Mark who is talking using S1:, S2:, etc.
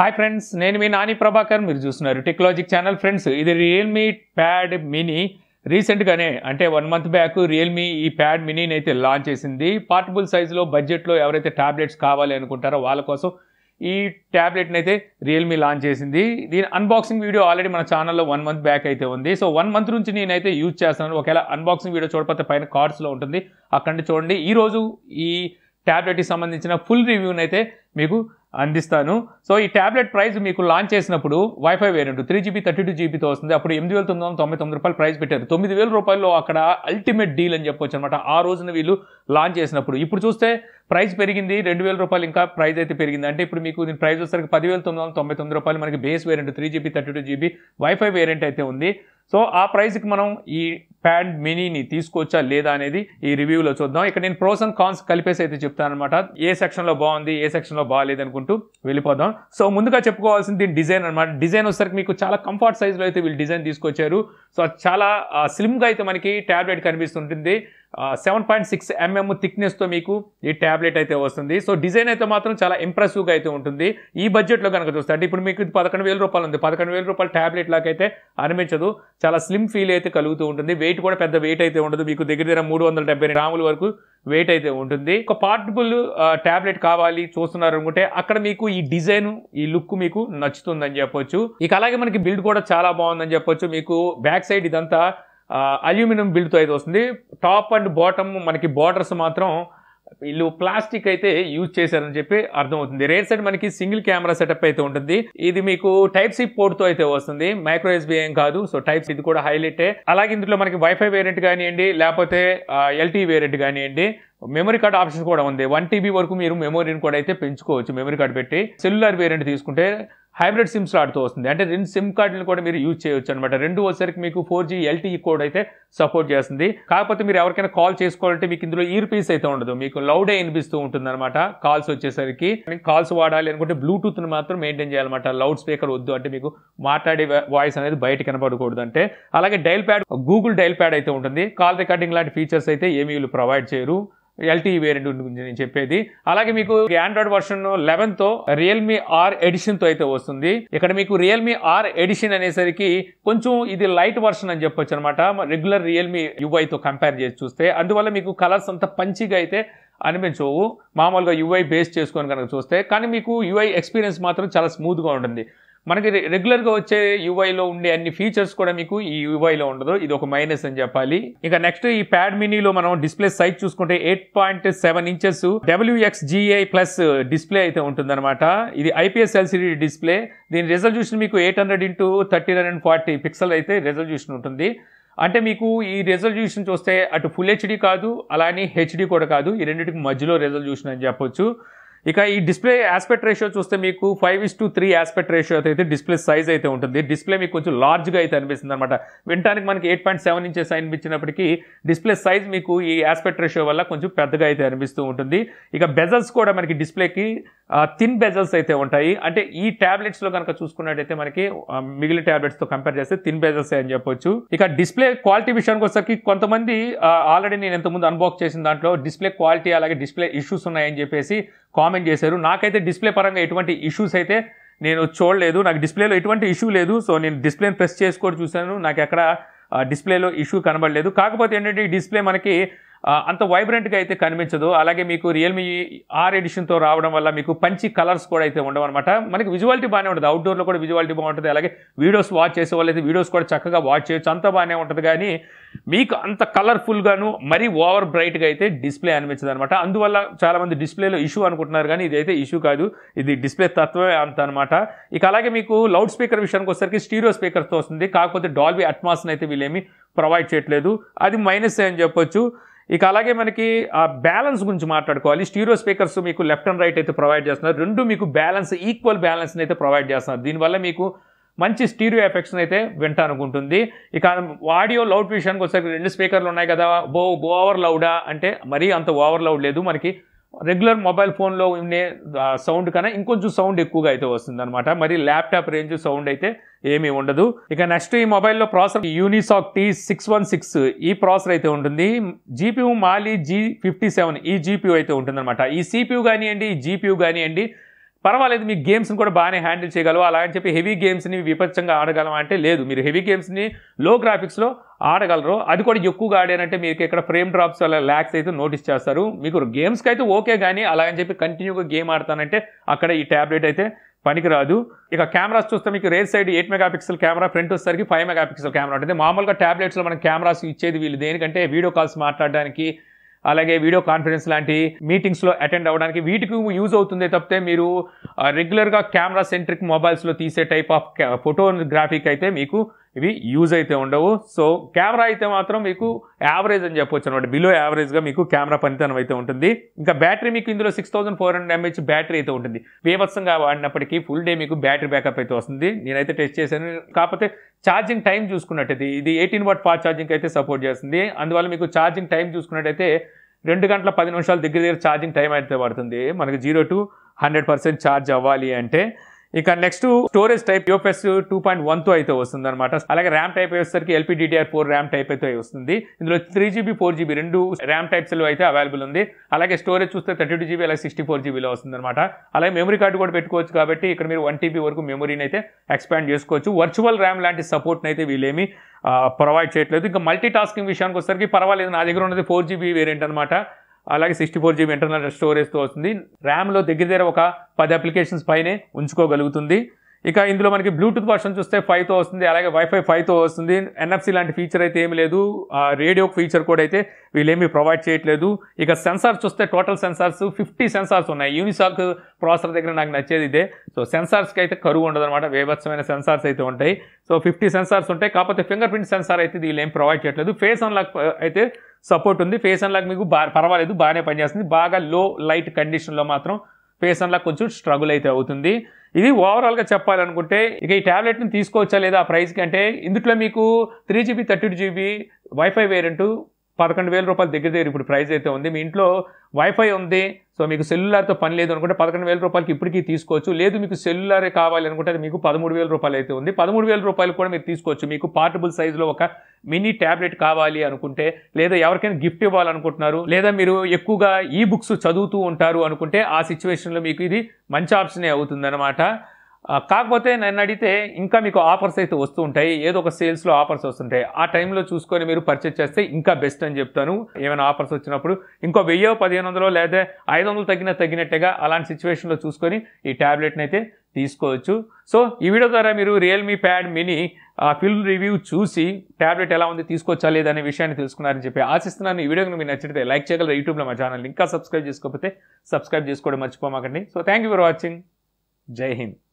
S1: hi friends నేను మీ నాని ప్రభాకర్ మీరు చూస్తున్నారు టెక్నాలజిక్ ఛానల్ ఫ్రెండ్స్ ఇది రియల్మీ ప్యాడ్ మినీ రీసెంట్గానే అంటే వన్ మంత్ బ్యాక్ రియల్మీ ఈ ప్యాడ్ మినీని అయితే లాంచ్ చేసింది పార్టబుల్ సైజులో బడ్జెట్లో ఎవరైతే ట్యాబ్లెట్స్ కావాలి అనుకుంటారో వాళ్ళ కోసం ఈ ట్యాబ్లెట్ని అయితే రియల్మీ లాంచ్ చేసింది దీని అన్బాక్సింగ్ వీడియో ఆల్రెడీ మన ఛానల్లో వన్ మంత్ బ్యాక్ అయితే ఉంది సో వన్ మంత్ నుంచి నేనైతే యూజ్ చేస్తాను ఒకవేళ అన్బాక్సింగ్ వీడియో చూడకపోతే పైన కార్డ్స్లో ఉంటుంది అక్కడ నుంచి చూడండి ఈరోజు ఈ ట్యాబ్లెట్కి సంబంధించిన ఫుల్ రివ్యూని అయితే మీకు అందిస్తాను సో ఈ ట్యాబ్లెట్ ప్రైస్ మీకు లాంచ్ చేసినప్పుడు WiFi variant three GB thirty two జీబీతో వస్తుంది అప్పుడు ఎనిమిది వేల తొమ్మిది వందల తొంభై తొమ్మిది రూపాయలు ప్రైస్ పెట్టారు తొమ్మిది వేల రూపాయల్లో అక్కడ అల్టిమేట్ డీల్ అని చెప్పొచ్చు అనమాట ఆ రోజున వీళ్ళు లాంచ్ చేసినప్పుడు ఇప్పుడు చూస్తే ప్రైస్ పెరిగింది రెండు వేల రూపాయలు ఇంకా ప్రైస్ అయితే పెరిగింది అంటే ఇప్పుడు మీకు దీని ప్రైస్ వచ్చేసరికి పదివేల తొమ్మిది వందల తొంభై తొమ్మిది రూపాయలు మనకి base variant three GB thirty two GB WiFi variant అయితే ఉంది సో ఆ ప్రైస్కి మనం ఈ ప్యాడ్ మినీని తీసుకోవచ్చా లేదా అనేది ఈ రివ్యూలో చూద్దాం ఇక్కడ నేను ప్రోస్ అండ్ కాన్స్ కలిపేసి అయితే చెప్తాను అనమాట ఏ సెక్షన్లో బాగుంది ఏ సెక్షన్లో బాగాలేదు అనుకుంటూ వెళ్ళిపోదాం సో ముందుగా చెప్పుకోవాల్సింది దీని డిజైన్ అనమాట డిజైన్ వచ్చేసరికి మీకు చాలా కంఫర్ట్ సైజ్లో అయితే వీళ్ళు డిజైన్ తీసుకొచ్చారు సో చాలా స్లిమ్గా అయితే మనకి ట్యాబ్లెట్ కనిపిస్తుంటుంది సెవెన్ పాయింట్ సిక్స్ ఎంఎం థిక్నెస్తో మీకు ఈ ట్యాబ్లెట్ అయితే వస్తుంది సో డిజైన్ అయితే మాత్రం చాలా ఇంప్రెసివ్గా అయితే ఉంటుంది ఈ బడ్జెట్లో కనుక చూస్తే అంటే ఇప్పుడు మీకు ఇది పదకొండు వేల రూపాయలు ఉంది పదకొండు వేల రూపాయల ట్యాబ్లెట్ లాగైతే అనిపించదు చాలా స్లిమ్ ఫీల్ అయితే కలుగుతూ ఉంటుంది వెయిట్ కూడా పెద్ద వెయిట్ అయితే ఉండదు మీకు దగ్గర దగ్గర మూడు వందల డెబ్బై గ్రాముల వరకు వెయిట్ అయితే ఉంటుంది ఒక పార్టబుల్ ట్యాబ్లెట్ కావాలి చూస్తున్నారు అనుకుంటే అక్కడ మీకు ఈ డిజైన్ ఈ లుక్ మీకు నచ్చుతుందని చెప్పొచ్చు ఇక అలాగే మనకి బిల్డ్ కూడా చాలా బాగుందని చెప్పొచ్చు మీకు బ్యాక్ సైడ్ ఇదంతా అల్యూమినియం బిల్డ్తో అయితే వస్తుంది టాప్ అండ్ బాటమ్ మనకి బార్డర్స్ మాత్రం వీళ్ళు ప్లాస్టిక్ అయితే యూజ్ చేశారని చెప్పి అర్థమవుతుంది రేర్ సైడ్ మనకి సింగిల్ కెమెరా సెటప్ అయితే ఉంటుంది ఇది మీకు టైప్ సి పోర్ట్ తో అయితే వస్తుంది మైక్రో ఎస్బీ ఏం కాదు సో టైప్ ఇది కూడా హైలైటే అలాగే ఇందులో మనకి వైఫై వేరియంట్ కానివ్వండి లేకపోతే ఎల్టీ వేరియంట్ కానివ్వండి మెమరీ కార్డ్ ఆప్షన్ కూడా ఉంది వన్ టీబీ వరకు మీరు మెమరీని కూడా అయితే పెంచుకోవచ్చు మెమరీ కార్డ్ పెట్టి సెల్యులర్ వేరియంట్ తీసుకుంటే హైబ్రిడ్ సిమ్ స్లాట్తో వస్తుంది అంటే రెండు సిమ్ కార్డులను కూడా మీరు యూజ్ చేయొచ్చు అనమాట రెండు వచ్చేసరికి మీకు ఫోర్ జీ ఎల్టీఈ కోడ్ అయితే సపోర్ట్ చేస్తుంది కాకపోతే మీరు ఎవరికైనా కాల్ చేసుకోవాలంటే మీకు ఇందులో ఇయర్ పీస్ అయితే ఉండదు మీకు లౌడే వినిపిస్తూ ఉంటుంది అనమాట కాల్స్ వచ్చేసరికి కాల్స్ వాడాలి అనుకుంటే బ్లూటూత్ని మాత్రం మెయింటైన్ చేయాలన్నమాట లౌడ్ స్పీకర్ వద్దు అంటే మీకు మాట్లాడే వాయిస్ అనేది బయట కనపడకూడదు అంటే అలాగే dial pad Google dial pad అయితే ఉంటుంది కాల్ రికార్డింగ్ లాంటి ఫీచర్స్ అయితే ఏమీ వీళ్ళు ప్రొవైడ్ చేయరు ఎల్టీ వేరియంట్ గురించి నేను చెప్పేది అలాగే మీకు ఆండ్రాయిడ్ వర్షన్ లెవెన్ తో రియల్మీ ఆర్ ఎడిషన్ తో అయితే వస్తుంది ఇక్కడ మీకు రియల్మీ ఆర్ ఎడిషన్ అనేసరికి కొంచెం ఇది లైట్ వర్షన్ అని చెప్పొచ్చు అనమాట రెగ్యులర్ రియల్మీ యుఐ తో కంపేర్ చేసి చూస్తే అందువల్ల మీకు కలర్స్ అంత పంచిగా అయితే అనిపించవు మామూలుగా యుఐ బేస్ చేసుకొని కనుక చూస్తే కానీ మీకు యుఐ ఎక్స్పీరియన్స్ మాత్రం చాలా స్మూత్గా ఉంటుంది మనకి రెగ్యులర్గా వచ్చే యూఐలో ఉండే అన్ని ఫీచర్స్ కూడా మీకు ఈ యూఐలో ఉండదు ఇది ఒక మైనస్ అని చెప్పాలి ఇక నెక్స్ట్ ఈ ప్యాడ్ మినీలో మనం డిస్ప్లే సైజ్ చూసుకుంటే eight point seven inches WXGA plus display అయితే ఉంటుందన్నమాట ఇది ఐపీఎస్ ఎల్సిడి డిస్ప్లే దీని రెజల్యూషన్ మీకు eight hundred into thirteen hundred forty pixel అయితే రెజల్యూషన్ ఉంటుంది అంటే మీకు ఈ రెజల్యూషన్ చూస్తే అటు ఫుల్ హెచ్డి కాదు అలానే హెచ్డి కూడా కాదు ఈ రెండింటికి మధ్యలో రెజల్యూషన్ అని చెప్పొచ్చు ఇక ఈ డిస్ప్లే ఆస్పెక్ట్ రేషియో చూస్తే మీకు five is to three aspect ratio అయితే డిస్ప్లే సైజ్ అయితే ఉంటుంది డిస్ప్లే మీకు కొంచెం లార్జ్గా అయితే అనిపిస్తుంది అనమాట వినటానికి మనకి ఎయిట్ పాయింట్ సెవెన్ ఇంచెస్ అనిపించినప్పటికీ డిస్ప్లే సైజ్ మీకు ఈ ఆస్పెక్ట్ రేషియో వల్ల కొంచెం పెద్దగా అయితే అనిపిస్తూ ఉంటుంది ఇక బెజల్స్ కూడా మనకి డిస్ప్లేకి థిన్ బెజల్స్ అయితే ఉంటాయి అంటే ఈ ట్యాబ్లెట్స్లో కనుక చూసుకున్నట్టయితే మనకి మిగిలిన ట్యాబ్లెట్స్తో కంపేర్ చేస్తే థిన్ బెజల్స్ అని చెప్పొచ్చు ఇక డిస్ప్లే క్వాలిటీ విషయానికి వచ్చేసరికి కొంతమంది ఆల్రెడీ నేను ఎంతమంది అన్బాక్స్ చేసిన దాంట్లో డిస్ప్లే క్వాలిటీ అలాగే డిస్ప్లే ఇష్యూస్ ఉన్నాయని చెప్పేసి కామెంట్ చేశారు నాకైతే డిస్ప్లే పరంగా ఎటువంటి ఇష్యూస్ అయితే నేను చూడలేదు నాకు డిస్ప్లేలో ఎటువంటి ఇష్యూ లేదు సో నేను డిస్ప్లేని ప్రెస్ చేసుకొని చూశాను నాకు ఎక్కడ డిస్ప్లేలో ఇష్యూ కనబడలేదు కాకపోతే ఏంటంటే ఈ డిస్ప్లే మనకి అంత వైబ్రెంట్గా అయితే కనిపించదు అలాగే మీకు రియల్మీ ఆర్ ఎడిషన్తో రావడం వల్ల మీకు పంచి కలర్స్ కూడా అయితే ఉండవు అనమాట మనకి విజువాలిటీ బాగానే ఉంటుంది అవుట్డోర్లో కూడా విజువాలిటీ బాగుంటుంది అలాగే వీడియోస్ వాచ్ చేసే వాళ్ళు అయితే వీడియోస్ కూడా చక్కగా వాచ్ చేయొచ్చు అంత బాగానే ఉంటుంది కానీ మీకు అంత కలర్ఫుల్గాను మరీ ఓవర్ బ్రైట్గా అయితే డిస్ప్లే అనిపించదు అనమాట అందువల్ల చాలామంది డిస్ప్లేలో ఇష్యూ అనుకుంటున్నారు కానీ ఇదైతే ఇష్యూ కాదు ఇది డిస్ప్లే తత్వమే అంత అనమాట ఇక అలాగే మీకు లౌడ్ స్పీకర్ విషయానికి వచ్చేసరికి స్టీరియో స్పీకర్తో వస్తుంది కాకపోతే డాల్బీ అట్మాస్ని అయితే వీళ్ళేమి ప్రొవైడ్ చేయట్లేదు అది మైనస్ అని చెప్పొచ్చు ఇక అలాగే మనకి ఆ బ్యాలెన్స్ గురించి మాట్లాడుకోవాలి స్టీరియో స్పీకర్స్ మీకు లెఫ్ట్ అండ్ రైట్ అయితే ప్రొవైడ్ చేస్తున్నారు రెండు మీకు బ్యాలెన్స్ ఈక్వల్ బ్యాలెన్స్ని అయితే ప్రొవైడ్ చేస్తున్నారు దీనివల్ల మీకు మంచి స్టీరియో ఎఫెక్ట్స్ అయితే వింటానుకుంటుంది ఇక ఆడియో లౌడ్ విషయానికి వచ్చేసరికి రెండు స్పీకర్లు ఉన్నాయి కదా బో ఓవర్ లౌడా అంటే మరీ అంత ఓవర్ లౌడ్ లేదు మనకి రెగ్యులర్ మొబైల్ ఫోన్లో ఉండే సౌండ్ కన్నా ఇంకొంచెం సౌండ్ ఎక్కువగా అయితే వస్తుంది అనమాట మరి ల్యాప్టాప్ రేంజ్ సౌండ్ అయితే ఏమీ ఉండదు ఇక నెక్స్ట్ ఈ మొబైల్లో processor Unisoc T six one six ఈ ప్రాసెసర్ అయితే ఉంటుంది GPU Mali G fifty seven ఈ జీపీయూ అయితే ఉంటుందన్నమాట ఈ సిపియూ కానివ్వండి ఈ జీపీయూ కానివ్వండి పర్వాలేదు మీ గేమ్స్ని కూడా బాగానే హ్యాండిల్ చేయగలవు అలా అని చెప్పి హెవీ గేమ్స్ని విపచ్చంగా ఆడగలం అంటే లేదు మీరు హెవీ గేమ్స్ని లో గ్రాఫిక్స్లో ఆడగలరు అది కూడా ఎక్కువగా ఆడారంటే మీకు ఇక్కడ ఫ్రేమ్ డ్రాప్స్ అలా ల్యాక్స్ అయితే నోటీస్ చేస్తారు మీకు గేమ్స్కి అయితే ఓకే కానీ అలా అని చెప్పి కంటిన్యూగా గేమ్ ఆడతానంటే అక్కడ ఈ ట్యాబ్లెట్ అయితే పనికిరాదు ఇక కెమెరాస్ చూస్తే మీకు rear side eight megapixel camera front వచ్చేసరికి ఫైవ్ మెగా పిక్సెల్ కెమెరా ఉంటుంది మామూలుగా ట్యాబ్లెట్స్లో మనం కెమెరాస్ ఇచ్చేది వీళ్ళు దేనికంటే వీడియో కాల్స్ మాట్లాడడానికి అలాగే వీడియో కాన్ఫరెన్స్ లాంటి మీటింగ్స్లో అటెండ్ అవ్వడానికి వీటికి యూజ్ అవుతుందే తప్పితే మీరు రెగ్యులర్గా కెమెరా సెంట్రిక్ మొబైల్స్లో తీసే టైప్ ఆఫ్ ఫోటోగ్రాఫీకి అయితే మీకు ఇవి యూజ్ అయితే ఉండవు సో కెమెరా అయితే మాత్రం మీకు యావరేజ్ అని చెప్పొచ్చు అనమాట బిలో యావరేజ్గా మీకు కెమెరా పనితనం అయితే ఉంటుంది ఇంకా బ్యాటరీ మీకు ఇందులో six thousand four hundred MH battery అయితే ఉంటుంది బీభత్సంగా వాడినప్పటికీ ఫుల్ డే మీకు బ్యాటరీ బ్యాకప్ అయితే వస్తుంది నేనైతే టెస్ట్ చేశాను కాకపోతే ఛార్జింగ్ టైం చూసుకున్నట్టయితే ఇది ఎయిటీన్ వాట్ ఫాస్ట్ ఛార్జింగ్ అయితే సపోర్ట్ చేస్తుంది అందువల్ల మీకు ఛార్జింగ్ టైం చూసుకున్నట్టయితే రెండు గంటల పది నిమిషాల దగ్గర దగ్గర ఛార్జింగ్ టైం అయితే పడుతుంది మనకి zero to hundred percent charge అవ్వాలి అంటే ఇక next storage type UFS two point వన్తో అయితే వస్తుంది అనమాట అలాగే ర్యామ్ టైప్ వచ్చేసరికి ఎల్పీడీడీఆర్ ఫోర్ ర్యామ్ టైప్ అయితే వస్తుంది ఇందులో త్రీ జీబీ ఫోర్ జీబీ రెండు ర్యామ్ టైప్స్లో అయితే అవైలబుల్ ఉంది అలాగే స్టోరేజ్ చూస్తే థర్టీ టూ జీబీ అలాగే సిక్స్టీ ఫోర్ జీబీలో వస్తుంది అనమాట అలాగే మెమరీ కార్డు కూడా పెట్టుకోవచ్చు కాబట్టి ఇక్కడ మీరు వన్ టీబీ వరకు మెమరీని అయితే ఎక్స్పాండ్ చేసుకోవచ్చు వర్చువల్ ర్యామ్ లాంటి సపోర్ట్ని అయితే వీళ్ళేమి ప్రొవైడ్ చేయట్లేదు ఇంకా మల్టీ టాస్కింగ్ విషయానికి వచ్చేసరికి పర్వాలేదు నా దగ్గర ఉన్నది ఫోర్ జీబీ వేరియంట్ అనమాట అలాగే సిక్స్టీ ఫోర్ జీబీ ఇంటర్నల్ స్టోరేజ్తో వస్తుంది ర్యామ్లో దగ్గర దగ్గర ఒక పది అప్లికేషన్స్ పైనే ఉంచుకోగలుగుతుంది ఇక ఇందులో మనకి బ్లూటూత్ వర్షన్ చూస్తే ఫైవ్తో వస్తుంది అలాగే వైఫై ఫైవ్తో వస్తుంది ఎన్ఎఫ్సి లాంటి ఫీచర్ అయితే ఏమి లేదు రేడియో ఫీచర్ కూడా అయితే వీళ్ళేమీ ప్రొవైడ్ చేయట్లేదు ఇక సెన్సార్స్ చూస్తే టోటల్ సెన్సార్స్ ఫిఫ్టీ సెన్సార్స్ ఉన్నాయి యూనిసాక్ ప్రాసెసర్ దగ్గర నాకు నచ్చేది ఇదే సో సెన్సార్స్కి అయితే కరువు ఉండదు అనమాట వేభత్సమైన సెన్సార్స్ అయితే ఉంటాయి సో ఫిఫ్టీ సెన్సార్స్ ఉంటాయి కాకపోతే ఫింగర్ ప్రింట్ సెన్సార్ అయితే వీళ్ళు ఏం ప్రొవైడ్ చేయట్లేదు ఫేస్ అన్లాక్ అయితే సపోర్ట్ ఉంది ఫేస్ అన్లాక్ మీకు బా పర్వాలేదు బాగానే పనిచేస్తుంది బాగా లో లైట్ కండిషన్లో మాత్రం ఫేస్ అన్లాక్ కొంచెం స్ట్రగుల్ అయితే అవుతుంది ఇది ఓవరాల్గా చెప్పాలనుకుంటే ఇక ఈ ట్యాబ్లెట్ని తీసుకోవచ్చా లేదా ఆ ప్రైస్కి అంటే ఇందులో మీకు three GB thirty two GB WiFi variant పదకొండు వేల రూపాయల దగ్గర దగ్గర ఇప్పుడు ప్రైస్ అయితే ఉంది మీ ఇంట్లో వైఫై ఉంది సో మీకు సెల్యులార్తో పని లేదు అనుకుంటే పదకొండు వేల రూపాయలకి ఇప్పటికీ తీసుకోవచ్చు లేదు మీకు సెల్యులారే కావాలి అనుకుంటే అది మీకు పదమూడు వేల రూపాయలు అయితే ఉంది పదమూడు వేల రూపాయలు కూడా మీరు తీసుకోవచ్చు మీకు పార్టబుల్ సైజులో ఒక మినీ ట్యాబ్లెట్ కావాలి అనుకుంటే లేదా ఎవరికైనా గిఫ్ట్ ఇవ్వాలనుకుంటున్నారు లేదా మీరు ఎక్కువగా ఈ బుక్స్ చదువుతూ ఉంటారు అనుకుంటే ఆ సిచ్యువేషన్లో మీకు ఇది మంచి ఆప్షనే అవుతుందన్నమాట ఆ, కాకపోతే నన్ను అడిగితే ఇంకా మీకు ఆఫర్స్ అయితే వస్తూ ఉంటాయి ఏదో ఒక సేల్స్లో ఆఫర్స్ వస్తుంటాయి ఆ టైంలో చూసుకొని మీరు పర్చేస్ చేస్తే ఇంకా బెస్ట్ అని చెప్తాను ఏమైనా ఆఫర్స్ వచ్చినప్పుడు ఇంకో వెయ్యో పదిహేను వందలు లేదా ఐదు వందలు తగ్గిన తగ్గినట్టుగా అలాంటి సిచ్యువేషన్లో చూసుకొని ఈ ట్యాబ్లెట్ని అయితే తీసుకోవచ్చు సో ఈ వీడియో ద్వారా మీరు Realme pad mini film review చూసి ట్యాబ్లెట్ ఎలా ఉంది తీసుకోవచ్చా లేదా అనే విషయాన్ని తెలుసుకున్నారని చెప్పి ఆశిస్తున్నాను ఈ వీడియోకి మీకు నచ్చితే లైక్ చేయగలరు యూట్యూబ్లో మా ఛానల్ ఇంకా సబ్స్క్రైబ్ చేసుకోకపోతే సబ్స్క్రైబ్ చేసుకోవడం మర్చిపోమాకండి so thank you for watching Jai Hind